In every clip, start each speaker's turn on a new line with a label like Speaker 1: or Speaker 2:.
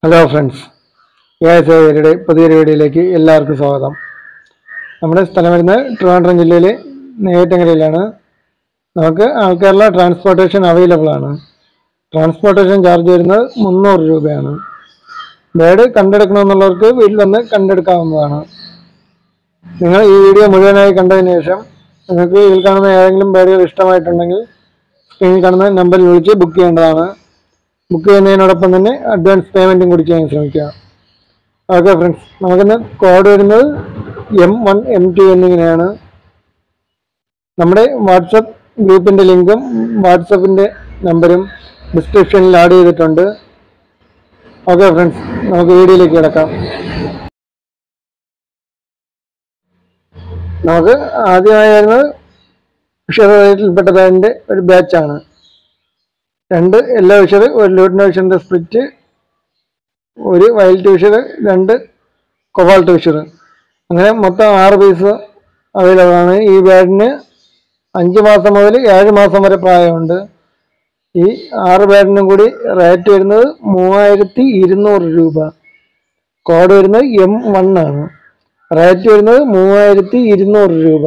Speaker 1: hello friends വ്യാസയുടെ പുതിയൊരു വീഡിയോയിലേക്ക് എല്ലാവർക്കും സ്വാഗതം നമ്മുടെ സ്ഥലം വരുന്നത് ട്രിവാൻഡ്രം ജില്ലയിലെ നെയ്യാറ്റങ്കരയിലാണ് നമുക്ക് ആൾക്കാരുടെ ട്രാൻസ്പോർട്ടേഷൻ അവൈലബിൾ ആണ് ട്രാൻസ്പോർട്ടേഷൻ ചാർജ് വരുന്നത് മുന്നൂറ് രൂപയാണ് ബേഡ് കണ്ടെടുക്കണമെന്നുള്ളവർക്ക് വീട്ടിൽ വന്ന് കണ്ടെടുക്കാവുന്നതാണ് നിങ്ങൾ ഈ വീഡിയോ മുഴുവനായി കണ്ടതിന് ശേഷം നിങ്ങൾക്ക് ഇതിൽ കാണുന്ന ഏതെങ്കിലും ബേഡുകൾ ഇഷ്ടമായിട്ടുണ്ടെങ്കിൽ സ്ക്രീനിൽ കാണുന്ന നമ്പറിൽ വിളിച്ച് ബുക്ക് ചെയ്യേണ്ടതാണ് ബുക്ക് ചെയ്യുന്നതിനോടൊപ്പം തന്നെ അഡ്വാൻസ് പേയ്മെൻറ്റും കൂടി ചെയ്യാൻ ശ്രമിക്കുക ഓക്കെ ഫ്രണ്ട്സ് നമുക്കിന്ന് കോഡ് വരുന്നത് എം വൺ എം ടു എന്നിങ്ങനെയാണ് നമ്മുടെ വാട്സപ്പ് ഗ്രൂപ്പിൻ്റെ ലിങ്കും വാട്സപ്പിൻ്റെ നമ്പരും ഡിസ്ക്രിപ്ഷനിൽ ആഡ് ചെയ്തിട്ടുണ്ട് ഓക്കെ ഫ്രണ്ട്സ് നമുക്ക് വീഡിയോയിലേക്ക് കിടക്കാം നമുക്ക് ആദ്യമായി വരുന്നത് വിഷയത്തിൽപ്പെട്ട ബാൻഡിൻ്റെ ഒരു ബാച്ചാണ് രണ്ട് യെല്ലോ വിഷർ ഒരു ലൂട്ടിൻ്റെ വിഷറിൻ്റെ സ്പ്ലിറ്റ് ഒരു വയലറ്റ് വിഷർ രണ്ട് കൊബാൾട്ട് വിഷർ അങ്ങനെ മൊത്തം ആറ് പീസ് അവൈലബിൾ ആണ് ഈ ബാഡിന് അഞ്ച് മാസം മുതൽ ഏഴ് മാസം വരെ പ്രായമുണ്ട് ഈ ആറ് ബാഡിനും കൂടി റേറ്റ് വരുന്നത് മൂവായിരത്തി ഇരുന്നൂറ് രൂപ കോഡ് വരുന്നത് എം വൺ ആണ് റേറ്റ് വരുന്നത് മൂവായിരത്തി ഇരുന്നൂറ് രൂപ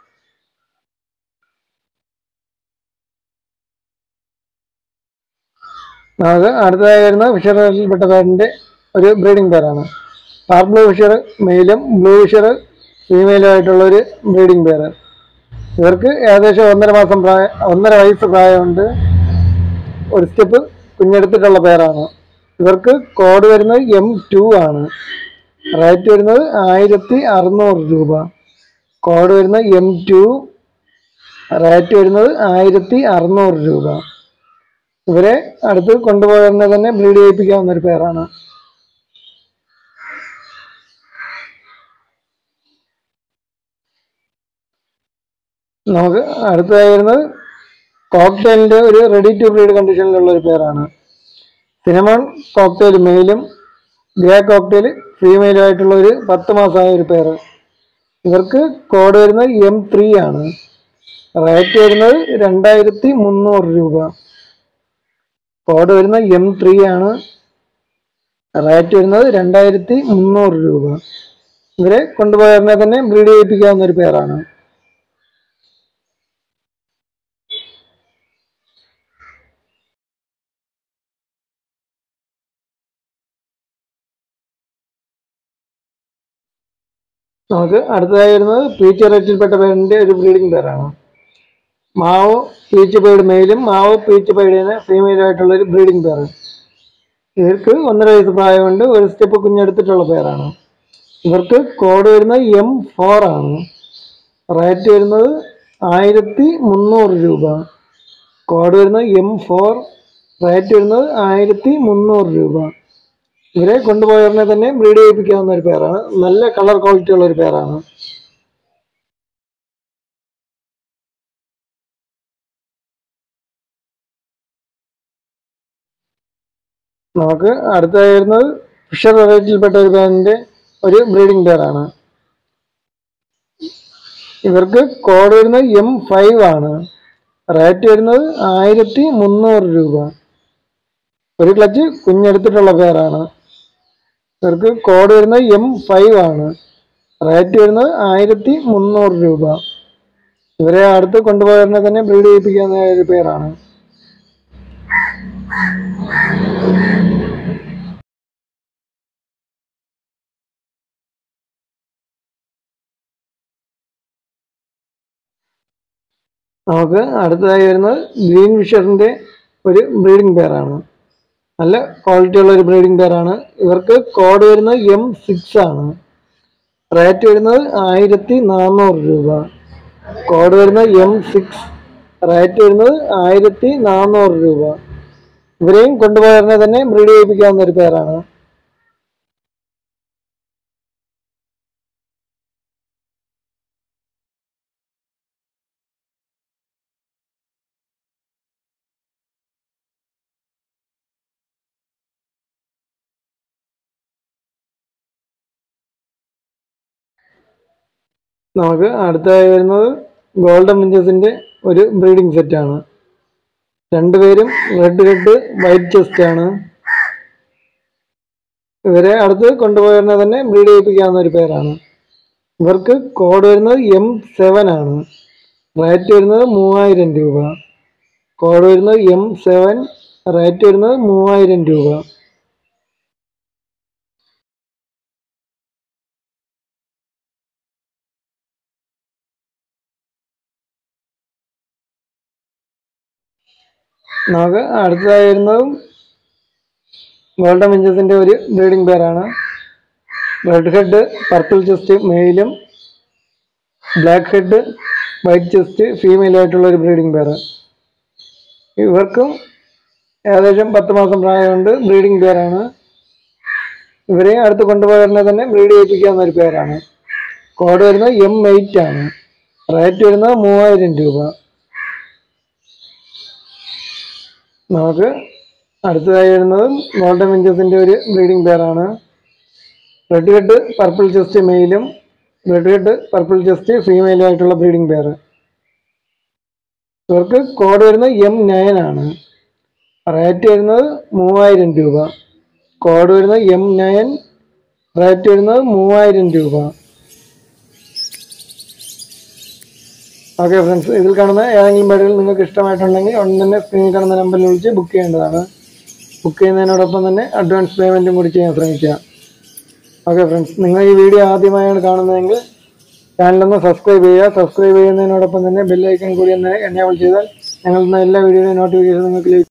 Speaker 1: നമുക്ക് അടുത്തതായി വരുന്ന ഫിഷറിൽപ്പെട്ട പേരിൻ്റെ ഒരു ബ്രീഡിംഗ് പേരാണ് ഡാർക്ക് ബ്ലൂ ഫിഷർ മെയിലും ബ്ലൂ ഫിഷർ ഫീമെയിലും ആയിട്ടുള്ള ഒരു ബ്രീഡിംഗ് പേര് ഇവർക്ക് ഏകദേശം ഒന്നര മാസം പ്രായം ഒന്നര വയസ്സ് പ്രായമുണ്ട് ഒരു സ്റ്റെപ്പ് കുഞ്ഞെടുത്തിട്ടുള്ള പേരാണ് ഇവർക്ക് കോഡ് വരുന്നത് എം ടു ആണ് റേറ്റ് വരുന്നത് ആയിരത്തി അറുന്നൂറ് രൂപ കോഡ് വരുന്നത് എം ടു റേറ്റ് വരുന്നത് ആയിരത്തി അറുന്നൂറ് രൂപ ഇവരെ അടുത്ത് കൊണ്ടുപോകുന്ന തന്നെ ബ്രീഡ് ചെയ്യിപ്പിക്കാവുന്ന ഒരു പേരാണ് നമുക്ക് അടുത്തതായി വരുന്നത് കോക്ടെയിലിന്റെ ഒരു റെഡി ടു ബ്രീഡ് കണ്ടീഷനിലുള്ള ഒരു പേരാണ് സിനമോൺ കോക്ടെയിൽ മെയിലും ഗ്രേ കോക്ടെയിൽ ഫീമെയിലും ആയിട്ടുള്ള ഒരു പത്ത് മാസമായ ഒരു പേര് ഇവർക്ക് കോഡ് വരുന്നത് എം ത്രീ ആണ് റേറ്റ് വരുന്നത് രണ്ടായിരത്തി മുന്നൂറ് രൂപ കോഡ് വരുന്നത് എം ത്രീ ആണ് റേറ്റ് വരുന്നത് രണ്ടായിരത്തി മുന്നൂറ് രൂപ ഇവരെ കൊണ്ടുപോയറിനെ തന്നെ ബ്രീഡ് ചെയ്യിപ്പിക്കാവുന്ന ഒരു പേരാണ് നമുക്ക് അടുത്തതായി വരുന്നത് പീച്ച് റേറ്റിൽപ്പെട്ട പേരിൻ്റെ ഒരു ബ്രീഡിംഗ് പേരാണ് മാവ് പീച്ച് പൈഡ് മെയിലും മാവ് പീച്ച് പൈഡിന് ഫീമെയിലും ആയിട്ടുള്ള ഒരു ബ്രീഡിംഗ് പേര് ഇവർക്ക് ഒന്നര വയസ്സ് പ്രായമുണ്ട് ഒരു സ്റ്റെപ്പ് കുഞ്ഞെടുത്തിട്ടുള്ള പേരാണ് ഇവർക്ക് കോഡ് വരുന്നത് എം ഫോർ ആണ് റേറ്റ് വരുന്നത് ആയിരത്തി മുന്നൂറ് രൂപ കോഡ് വരുന്നത് എം ഫോർ റേറ്റ് വരുന്നത് ആയിരത്തി മുന്നൂറ് രൂപ ഇവരെ കൊണ്ടുപോയവരിനെ തന്നെ ബ്രീഡ് ചെയ്യിപ്പിക്കാവുന്ന ഒരു പേരാണ് നല്ല കളർ ക്വാളിറ്റി ഉള്ള ഒരു പേരാണ് നമുക്ക് അടുത്തായി വരുന്നത് ഫിഷർ വെറൈറ്റിയിൽപ്പെട്ട ഒരു പേരിൻ്റെ ഒരു ബ്രീഡിംഗ് പേരാണ് ഇവർക്ക് കോഡ് വരുന്നത് എം ഫൈവ് ആണ് റേറ്റ് വരുന്നത് ആയിരത്തി മുന്നൂറ് രൂപ ഒരു ക്ലച്ച് കുഞ്ഞെടുത്തിട്ടുള്ള പേരാണ് ഇവർക്ക് കോഡ് വരുന്നത് എം ഫൈവ് ആണ് റേറ്റ് വരുന്നത് ആയിരത്തി മുന്നൂറ് രൂപ ഇവരെ അടുത്ത് കൊണ്ടുപോയവരിനെ തന്നെ ബ്രീഡ് ചെയ്യിപ്പിക്കുന്ന ഒരു പേരാണ് നമുക്ക് അടുത്തതായി വരുന്നത് ഗ്രീൻ ഫിഷറിൻ്റെ ഒരു ബ്രീഡിംഗ് പെയറാണ് നല്ല ക്വാളിറ്റി ഉള്ള ഒരു ബ്രീഡിംഗ് പെയറാണ് ഇവർക്ക് കോഡ് വരുന്നത് എം സിക്സ് ആണ് റേറ്റ് വരുന്നത് ആയിരത്തി നാനൂറ് രൂപ കോഡ് വരുന്നത് എം സിക്സ് റേറ്റ് വരുന്നത് ആയിരത്തി നാനൂറ് രൂപ ഇവരെയും കൊണ്ടുപോയറിനെ തന്നെ ബ്രീഡ് ചെയ്യിപ്പിക്കാവുന്ന ഒരു പേരാണ് നമുക്ക് അടുത്തതായി വരുന്നത് ഗോൾഡൻ മിഞ്ചസിൻ്റെ ഒരു ബ്രീഡിംഗ് സെറ്റാണ് രണ്ടുപേരും റെഡ് റെഡ് വൈറ്റ് ചെസ്റ്റ് ആണ് ഇവരെ അടുത്ത് കൊണ്ടുപോയിരുന്നത് തന്നെ ബ്രീഡ് ചെയ്യിപ്പിക്കാവുന്ന ഒരു പേരാണ് ഇവർക്ക് കോഡ് വരുന്നത് എം സെവൻ ആണ് റേറ്റ് വരുന്നത് മൂവായിരം രൂപ കോഡ് വരുന്നത് എം സെവൻ റേറ്റ് വരുന്നത് മൂവായിരം രൂപ നമുക്ക് അടുത്തതായി വരുന്നതും ഗോൾഡൻ വിഞ്ചസിൻ്റെ ഒരു ബ്രീഡിംഗ് പേരാണ് റെഡ് ഹെഡ് പർപ്പിൾ ചെസ്റ്റ് മെയിലും ബ്ലാക്ക് ഹെഡ് വൈറ്റ് ചെസ്റ്റ് ഫീമെയിലായിട്ടുള്ള ഒരു ബ്രീഡിംഗ് പേര് ഇവർക്കും ഏകദേശം പത്ത് മാസം പ്രായമുണ്ട് ബ്രീഡിംഗ് പേരാണ് ഇവരെ അടുത്ത് കൊണ്ടുപോയിരുന്നത് തന്നെ ബ്രീഡ് ചെയ്യിപ്പിക്കാവുന്ന ഒരു പേരാണ് കോഡ് വരുന്നത് എം എയ്റ്റ് ആണ് റേറ്റ് വരുന്നത് മൂവായിരം രൂപ നമുക്ക് അടുത്തതായി വരുന്നതും ഗോൾഡൻ വിഞ്ചസിൻ്റെ ഒരു ബ്രീഡിംഗ് പേരാണ് റെഡ് ഹെഡ് പർപ്പിൾ ചെസ്റ്റ് മെയിലും റെഡ് ഹെഡ് പർപ്പിൾ ചെസ്റ്റ് ഫീമെയിലും ആയിട്ടുള്ള ബ്രീഡിംഗ് പെയർ ഇവർക്ക് കോഡ് വരുന്നത് എം നയൻ ആണ് റേറ്റ് വരുന്നത് മൂവായിരം രൂപ കോഡ് വരുന്നത് എം നയൻ റേറ്റ് വരുന്നത് മൂവായിരം രൂപ ഓക്കെ ഫ്രണ്ട്സ് ഇതിൽ കാണുന്ന ഏതെങ്കിലും ബേഡുകൾ നിങ്ങൾക്ക് ഇഷ്ടമായിട്ടുണ്ടെങ്കിൽ ഉടൻ തന്നെ സ്ക്രീനിൽ കാണുന്ന നമ്പറിൽ വിളിച്ച് ബുക്ക് ചെയ്യേണ്ടതാണ് ബുക്ക് ചെയ്യുന്നതിനോടൊപ്പം തന്നെ അഡ്വാൻസ് പേയ്മെൻറ്റും കൂടി ചെയ്യാൻ ശ്രമിക്കുക ഓക്കെ ഫ്രണ്ട്സ് നിങ്ങൾ ഈ വീഡിയോ ആദ്യമായാണ് കാണുന്നതെങ്കിൽ ചാനലൊന്ന് സബ്സ്ക്രൈബ് ചെയ്യുക സബ്സ്ക്രൈബ് ചെയ്യുന്നതിനോടൊപ്പം തന്നെ ബെല്ലൈക്കൺ കൂടി ഒന്ന് എനേബിൾ ചെയ്താൽ ഞങ്ങൾ എല്ലാ വീഡിയോയുടെ നോട്ടിഫിക്കേഷൻ നിങ്ങൾക്ക് ലഭിക്കും